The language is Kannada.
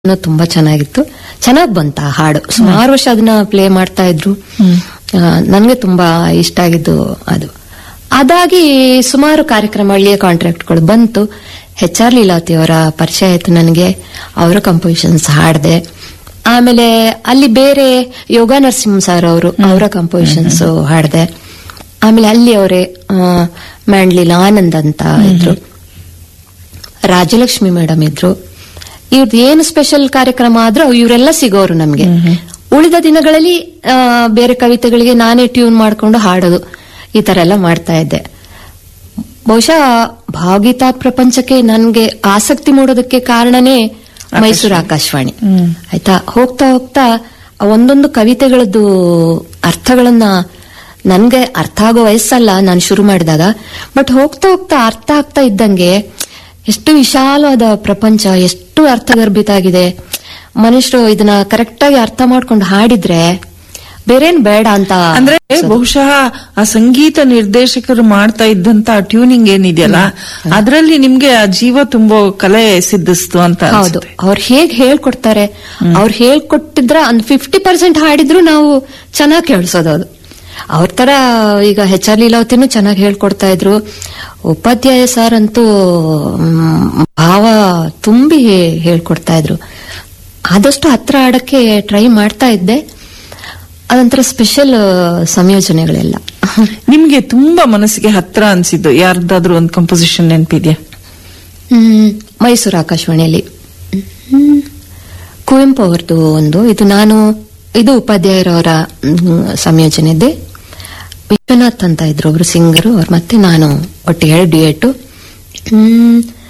ಏನೋ ತುಂಬಾ ಚೆನ್ನಾಗಿತ್ತು ಚೆನ್ನಾಗ್ ಬಂತ ಆ ಹಾಡು ಸುಮಾರು ವರ್ಷ ಅದನ್ನ ಪ್ಲೇ ಮಾಡ್ತಾ ಇದ್ರು ನನಗೆ ತುಂಬಾ ಇಷ್ಟ ಆಗಿದ್ದು ಅದು ಅದಾಗಿ ಸುಮಾರು ಕಾರ್ಯಕ್ರಮ ಹಳ್ಳಿಯ ಕಾಂಟ್ರಾಕ್ಟ್ಗಳು ಬಂತು ಹೆಚ್ ಆರ್ ಲೀಲಾವತಿ ಅವರ ಪರಿಚಯ ಆಯ್ತು ನನಗೆ ಅವರ ಕಂಪೋಸಿಷನ್ಸ್ ಹಾಡಿದೆ ಆಮೇಲೆ ಅಲ್ಲಿ ಬೇರೆ ಯೋಗ ನರಸಿಂಹ ಸರ್ ಅವರು ಅವರ ಕಂಪೋಸಿಷನ್ಸ್ ಹಾಡಿದೆ ಆಮೇಲೆ ಅಲ್ಲಿ ಅವರೇ ಮ್ಯಾಂಡ್ಲಿಲ್ ಆನಂದ್ ಅಂತ ಇದ್ರು ರಾಜಲಕ್ಷ್ಮಿ ಮೇಡಮ್ ಇದ್ರು ಇವ್ರದ್ದು ಏನು ಸ್ಪೆಷಲ್ ಕಾರ್ಯಕ್ರಮ ಆದ್ರೂ ಇವರೆಲ್ಲ ಸಿಗೋರು ನಮ್ಗೆ ಉಳಿದ ದಿನಗಳಲ್ಲಿ ಆ, ಬೇರೆ ಕವಿತೆಗಳಿಗೆ ನಾನೇ ಟ್ಯೂನ್ ಮಾಡ್ಕೊಂಡು ಹಾಡೋದು ಈ ತರ ಎಲ್ಲ ಮಾಡ್ತಾ ಇದ್ದೆ ಬಹುಶಃ ಭಾವಗೀತಾ ಪ್ರಪಂಚಕ್ಕೆ ನನ್ಗೆ ಆಸಕ್ತಿ ಮೂಡೋದಕ್ಕೆ ಕಾರಣನೇ ಮೈಸೂರು ಆಕಾಶವಾಣಿ ಆಯ್ತಾ ಹೋಗ್ತಾ ಹೋಗ್ತಾ ಆ ಒಂದೊಂದು ಕವಿತೆಗಳದ್ದು ಅರ್ಥಗಳನ್ನ ನನ್ಗೆ ಅರ್ಥ ಆಗೋ ವಯಸ್ಸಲ್ಲ ನಾನು ಶುರು ಮಾಡಿದಾಗ ಬಟ್ ಹೋಗ್ತಾ ಹೋಗ್ತಾ ಅರ್ಥ ಆಗ್ತಾ ಇದ್ದಂಗೆ ಎಷ್ಟು ವಿಶಾಲವಾದ ಪ್ರಪಂಚ ಎಷ್ಟು ಅರ್ಥಗರ್ಭಿತ ಆಗಿದೆ ಮನುಷ್ಯರು ಇದನ್ನ ಕರೆಕ್ಟ್ ಆಗಿ ಅರ್ಥ ಮಾಡ್ಕೊಂಡು ಹಾಡಿದ್ರೆ ಬೇರೇನ್ ಬೇಡ ಅಂತ ಅಂದ್ರೆ ಬಹುಶಃ ಆ ಸಂಗೀತ ನಿರ್ದೇಶಕರು ಮಾಡ್ತಾ ಇದ್ದಂತ ಟ್ಯೂನಿಂಗ್ ಏನಿದೆಯಲ್ಲ ಅದರಲ್ಲಿ ನಿಮ್ಗೆ ಆ ಜೀವ ತುಂಬೋ ಕಲೆ ಸಿದ್ಧಿಸ್ತು ಅಂತ ಹೌದು ಅನ್ಸುತ್ತೆ. ಅವ್ರು ಹೇಗ್ ಹೇಳ್ಕೊಡ್ತಾರೆ ಅವ್ರು ಹೇಳ್ಕೊಟ್ಟಿದ್ರ ಒಂದ್ ಫಿಫ್ಟಿ ಪರ್ಸೆಂಟ್ ಹಾಡಿದ್ರು ನಾವು ಚೆನ್ನಾಗಿ ಕೇಳಿಸೋದು ಅದು ಅವ್ರ ತರ ಈಗ ಹೆಚ್ ಆರ್ ಲೀಲಾವತಿನೂ ಚೆನ್ನಾಗಿ ಹೇಳ್ಕೊಡ್ತಾ ಇದ್ರು ಉಪಾಧ್ಯಾಯ ಸರ್ ಅಂತೂ ಮ್, ಭಾವ ತುಂಬಿ ಹೇಳ್ಕೊಡ್ತಾ ಇದ್ರು ಆದಷ್ಟು ಹತ್ರ ಆಡಕ್ಕೆ ಟ್ರೈ ಮಾಡ್ತಾ ಇದ್ದೆ ಅದೊಂಥರ ಸ್ಪೆಷಲ್ ಸಂಯೋಜನೆಗಳೆಲ್ಲ ನಿಮ್ಗೆ ತುಂಬಾ ಮನಸ್ಸಿಗೆ ಹತ್ರ ಅನ್ಸಿದ್ದು ಯಾರ್ದಾದ್ರೂ ಒಂದು ಕಂಪೋಸಿಷನ್ ನೆನಪಿದ್ಯಾ ಹ್ಮ್, ಮೈಸೂರು ಆಕಾಶವಾಣಿಯಲ್ಲಿ ಹ್ಮ್, ಕುವೆಂಪು ಅವರದು ಒಂದು ಇದು ನಾನು ಇದು ಉಪಾಧ್ಯಾಯರವರ ಹ್ಮ್, ಸಂಯೋಜನೆ ಇದೆ ವಿಶ್ವನಾಥ್ ಅಂತ ಇದ್ರು ಒಬ್ರು ಸಿಂಗರು ಅವ್ರು ಮತ್ತೆ ನಾನು ಒಟ್ಟಿಗೆ ಡ್ಯೂಯೇಟು